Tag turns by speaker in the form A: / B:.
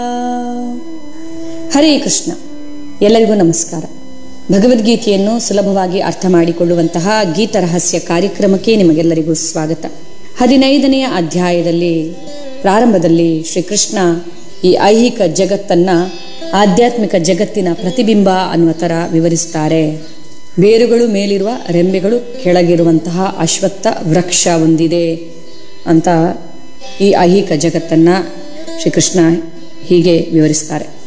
A: ಹರೇ ಕೃಷ್ಣ ಎಲ್ಲರಿಗೂ ನಮಸ್ಕಾರ ಭಗವದ್ಗೀತೆಯನ್ನು ಸುಲಭವಾಗಿ ಅರ್ಥ ಮಾಡಿಕೊಳ್ಳುವಂತಹ ಗೀತ ರಹಸ್ಯ ಕಾರ್ಯಕ್ರಮಕ್ಕೆ ನಿಮಗೆಲ್ಲರಿಗೂ ಸ್ವಾಗತ ಹದಿನೈದನೆಯ ಅಧ್ಯಾಯದಲ್ಲಿ ಪ್ರಾರಂಭದಲ್ಲಿ ಶ್ರೀಕೃಷ್ಣ ಈ ಐಹಿಕ ಜಗತ್ತನ್ನ ಆಧ್ಯಾತ್ಮಿಕ ಜಗತ್ತಿನ ಪ್ರತಿಬಿಂಬ ಅನ್ನುವ ಥರ ವಿವರಿಸ್ತಾರೆ ಬೇರುಗಳು ಮೇಲಿರುವ ರೆಂಬೆಗಳು ಕೆಳಗಿರುವಂತಹ ಅಶ್ವತ್ಥ ವೃಕ್ಷ ಹೊಂದಿದೆ ಅಂತ ಈ ಐಹಿಕ ಜಗತ್ತನ್ನ ಶ್ರೀಕೃಷ್ಣ ಹೀಗೆ ವಿವರಿಸ್ತಾರೆ